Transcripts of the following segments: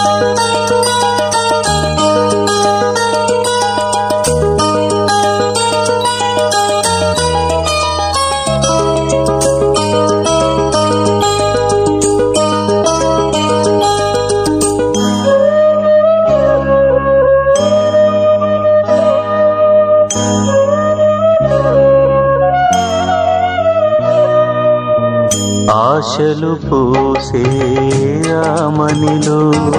ఆశలు పోసే రామనిలో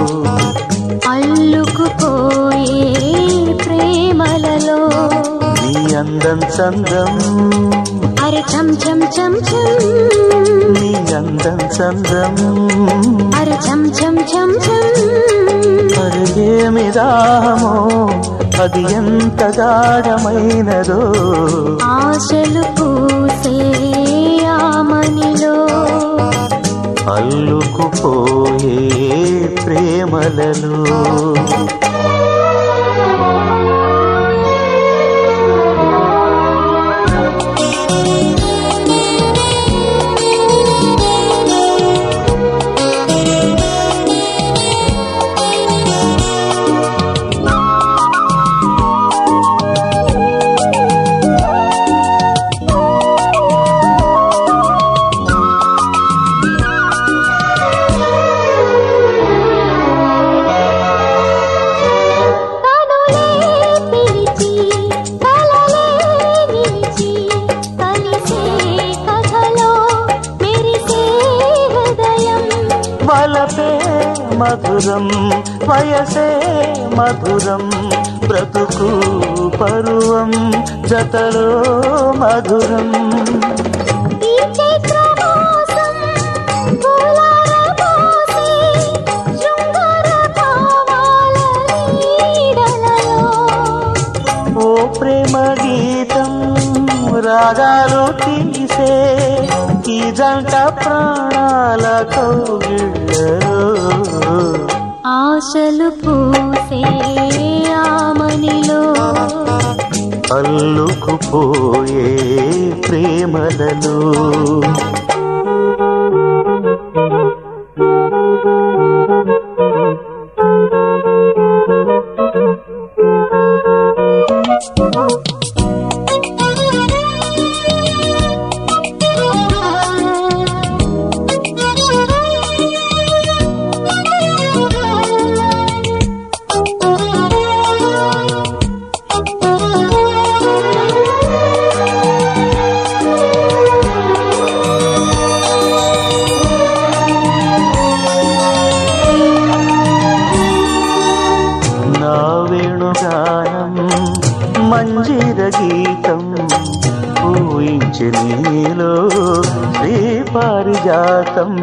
అల్లుకుపోయే ప్రేమలలో నీ అందం చందం అరే చం చం చం చం నీ అందం చందం అరే చం చం చం చం అది ఏమి దాహమో అది ఎంత గాఢమైనదో ఆశలు పూసే ఆమనిలో అల్లుకుపోయే ప్రేమలలో కనులే పిలిచి కలలే నిలిచి కలిసే కథలో మెరిసే హృదయం వలపే మధురం వయసే మధురం బ్రతుకు పరువం జతలో మధురం ఈ చైత్రమాసం పూలార పోసి శృంగార భావాల నీడలలో ఓ ప్రేమ గీతం రాగాలు తీసే ఈ జంట ప్రాణాల కౌగిళ్ళలో ఆశలు పూసే ఆమనిలో అల్లుకుపోయే ప్రేమలలో నా వేణుగానం మంజిర గీతం ఊహించి నీలో శ్రీ పారిజాతం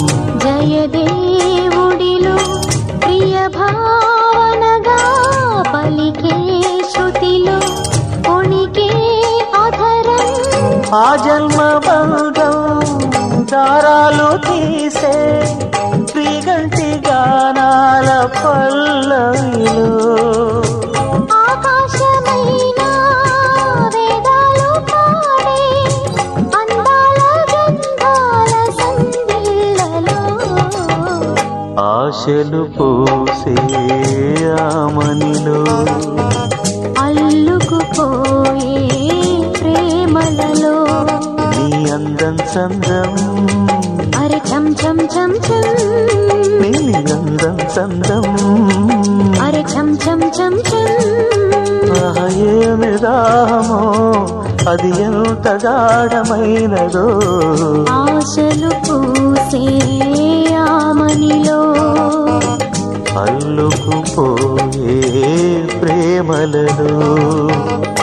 జయదేవుడిలో ప్రియ భావనగా పలికే శృతిలో కొణికే అధరం ఆ జన్మ బంధం దారాలు తీసే శ్రీగంటి గానాల పల్లవిలో ఆకాశమైన వేదాలు పాడే అందాల గంధాల సందిళ్ళలో ఆశలు పోసే ఆమనిలో అల్లుకుపోయే ప్రేమలలో నీ అందం చందం అరే చం చం చం చం నీ అందం చందం అరే చం చం చం చం ఆహ, ఏమి దాహమో అది ఎంత గాఢమైనదో ఆశలు పూసే ఆమనిలో అల్లుకుపోయే ప్రేమలలో